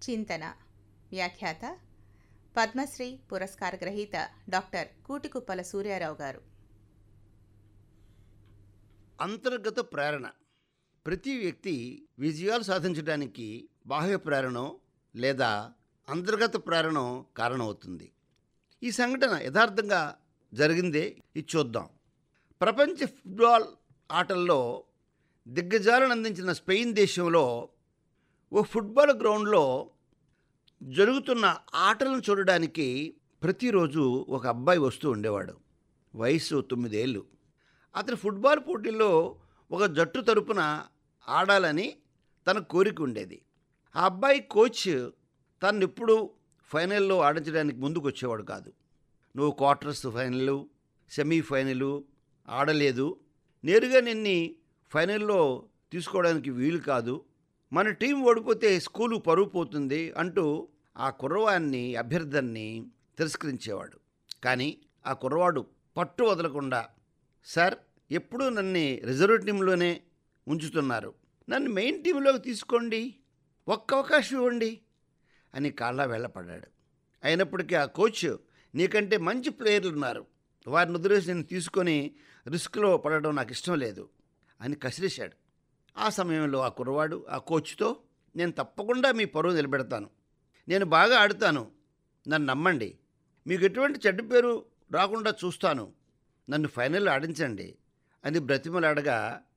చింతన వ్యాఖ్యాత పద్మశ్రీ పురస్కార గ్రహీత డాక్టర్ కూటికుప్పల సూర్యారావు గారు అంతర్గత ప్రేరణ ప్రతి వ్యక్తి విజయాలు సాధించడానికి బాహ్య ప్రేరణో లేదా అంతర్గత ప్రేరణో కారణమవుతుంది ఈ సంఘటన యథార్థంగా జరిగిందే ఇది చూద్దాం ప్రపంచ ఫుట్బాల్ ఆటల్లో దిగ్గజాలను అందించిన స్పెయిన్ దేశంలో ఓ ఫుట్బాల్ గ్రౌండ్లో జరుగుతున్న ఆటలను చూడడానికి ప్రతిరోజు ఒక అబ్బాయి వస్తూ ఉండేవాడు వయసు తొమ్మిదేళ్ళు అతని ఫుట్బాల్ పోటీల్లో ఒక జట్టు తరపున ఆడాలని తన కోరిక ఉండేది ఆ అబ్బాయి కోచ్ తను ఎప్పుడు ఫైనల్లో ఆడించడానికి ముందుకు వచ్చేవాడు కాదు నువ్వు క్వార్టర్స్ ఫైనల్ సెమీఫైనల్ ఆడలేదు నేరుగా నిన్ని ఫైనల్లో తీసుకోవడానికి వీలు కాదు మన టీం ఓడిపోతే స్కూలు పరువు పోతుంది అంటూ ఆ కుర్రవాన్ని అభ్యర్థాన్ని తిరస్కరించేవాడు కానీ ఆ కుర్రవాడు పట్టు వదలకుండా సార్ ఎప్పుడూ నన్ను రిజర్వ్ టీంలోనే ఉంచుతున్నారు నన్ను మెయిన్ టీంలోకి తీసుకోండి ఒక్క అవకాశం ఇవ్వండి అని కాళ్ళ వెళ్ళపడ్డాడు అయినప్పటికీ ఆ కోచ్ నీకంటే మంచి ప్లేయర్లు ఉన్నారు వారిని వదిలేసి నేను తీసుకొని రిస్క్లో పడడం నాకు ఇష్టం లేదు అని కసిరేశాడు ఆ సమయంలో ఆ కుర్రవాడు ఆ కోచ్తో నేను తప్పకుండా మీ పరువు నిలబెడతాను నేను బాగా ఆడుతాను నన్ను నమ్మండి మీకు ఎటువంటి చెడ్డ పేరు రాకుండా చూస్తాను నన్ను ఫైనల్ ఆడించండి అని బ్రతిమలాడగా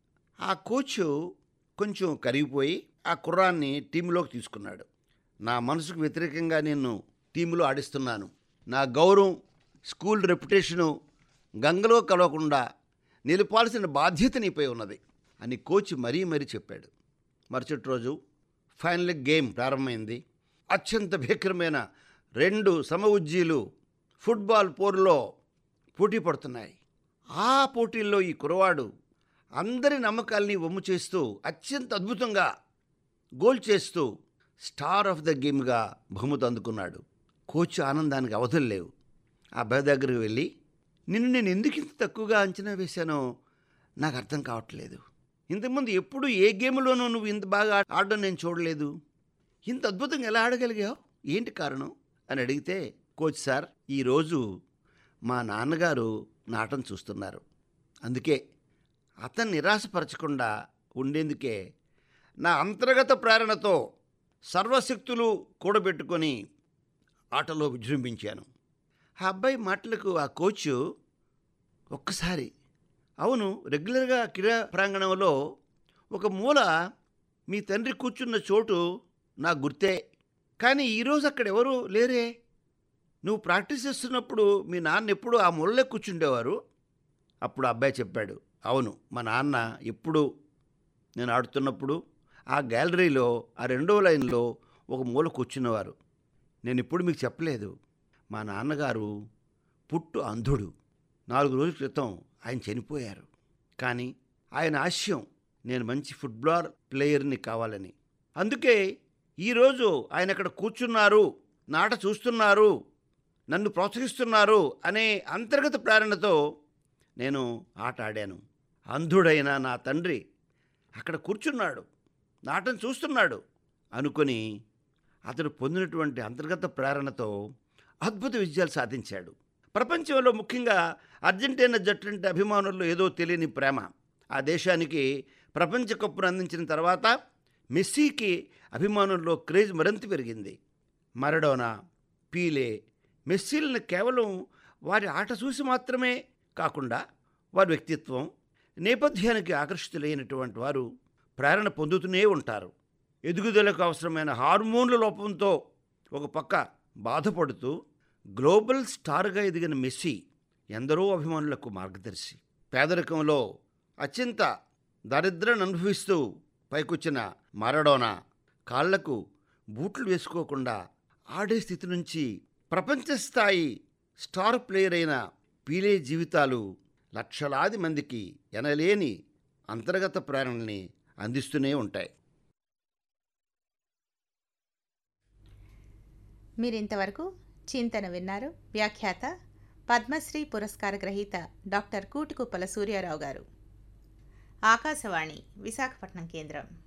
ఆ కోచ్ కొంచెం కరిగిపోయి ఆ కుర్రాన్ని టీంలోకి తీసుకున్నాడు నా మనసుకు వ్యతిరేకంగా నేను టీంలో ఆడిస్తున్నాను నా గౌరవం స్కూల్ రెప్యుటేషను గంగలో కలవకుండా నిలపాల్సిన బాధ్యత నీపై ఉన్నది అని కోచ్ మరీ మరీ చెప్పాడు మరుసటి రోజు ఫైనల్ గేమ్ ప్రారంభమైంది అత్యంత భీకరమైన రెండు సమఉజ్జీలు ఫుట్బాల్ పోరులో పోటీ పడుతున్నాయి ఆ పోటీల్లో ఈ కురవాడు అందరి నమ్మకాల్ని వమ్ము చేస్తూ అత్యంత అద్భుతంగా గోల్ చేస్తూ స్టార్ ఆఫ్ ద గేమ్గా బహుమతి అందుకున్నాడు కోచ్ ఆనందానికి అవధులు లేవు ఆ అబ్బాయి దగ్గరికి వెళ్ళి నిన్ను నేను ఎందుకు ఇంత తక్కువగా అంచనా వేశానో నాకు అర్థం కావట్లేదు ఇంతకుముందు ఎప్పుడు ఏ గేమ్లోనూ నువ్వు ఇంత బాగా ఆడడం నేను చూడలేదు ఇంత అద్భుతంగా ఎలా ఆడగలిగావు ఏంటి కారణం అని అడిగితే కోచ్ సార్ ఈరోజు మా నాన్నగారు నాటం చూస్తున్నారు అందుకే అతన్ని నిరాశపరచకుండా ఉండేందుకే నా అంతర్గత ప్రేరణతో సర్వశక్తులు కూడబెట్టుకొని ఆటలో విజృంభించాను ఆ అబ్బాయి మాటలకు ఆ కోచ్ ఒక్కసారి అవును రెగ్యులర్గా క్రీడా ప్రాంగణంలో ఒక మూల మీ తండ్రి కూర్చున్న చోటు నా గుర్తే కానీ ఈరోజు అక్కడ ఎవరు లేరే నువ్వు ప్రాక్టీస్ చేస్తున్నప్పుడు మీ నాన్న ఎప్పుడు ఆ మూలలో కూర్చుండేవారు అప్పుడు అబ్బాయి చెప్పాడు అవును మా నాన్న ఎప్పుడు నేను ఆడుతున్నప్పుడు ఆ గ్యాలరీలో ఆ రెండో లైన్లో ఒక మూల కూర్చున్నవారు నేను ఇప్పుడు మీకు చెప్పలేదు మా నాన్నగారు పుట్టు అంధుడు నాలుగు రోజుల క్రితం ఆయన చనిపోయారు కానీ ఆయన ఆశయం నేను మంచి ఫుట్బాల్ ప్లేయర్ని కావాలని అందుకే ఈరోజు ఆయన అక్కడ కూర్చున్నారు నాట చూస్తున్నారు నన్ను ప్రోత్సహిస్తున్నారు అనే అంతర్గత ప్రేరణతో నేను ఆట ఆడాను అంధుడైన నా తండ్రి అక్కడ కూర్చున్నాడు నాటను చూస్తున్నాడు అనుకొని అతడు పొందినటువంటి అంతర్గత ప్రేరణతో అద్భుత విజయాలు సాధించాడు ప్రపంచంలో ముఖ్యంగా అర్జెంటీనా జట్టు అంటే అభిమానుల్లో ఏదో తెలియని ప్రేమ ఆ దేశానికి ప్రపంచ కప్పును అందించిన తర్వాత మెస్సీకి అభిమానుల్లో క్రేజ్ మరింత పెరిగింది మరడోనా పీలే మెస్సీలను కేవలం వారి ఆట చూసి మాత్రమే కాకుండా వారి వ్యక్తిత్వం నేపథ్యానికి ఆకర్షితులైనటువంటి వారు ప్రేరణ పొందుతూనే ఉంటారు ఎదుగుదలకు అవసరమైన హార్మోన్ల లోపంతో ఒక పక్క బాధపడుతూ గ్లోబల్ స్టార్గా ఎదిగిన మెస్సీ ఎందరో అభిమానులకు మార్గదర్శి పేదరికంలో అత్యంత దారిద్ర్యాన్ని అనుభవిస్తూ పైకొచ్చిన మారడోనా కాళ్లకు బూట్లు వేసుకోకుండా ఆడే స్థితి నుంచి ప్రపంచ స్థాయి స్టార్ ప్లేయర్ అయిన పీలే జీవితాలు లక్షలాది మందికి ఎనలేని అంతర్గత ప్రేరణని అందిస్తూనే ఉంటాయి మీరింతవరకు చింతన విన్నారు వ్యాఖ్యాత పద్మశ్రీ పురస్కార గ్రహీత డాక్టర్ కూటికుప్పల సూర్యారావు గారు ఆకాశవాణి విశాఖపట్నం కేంద్రం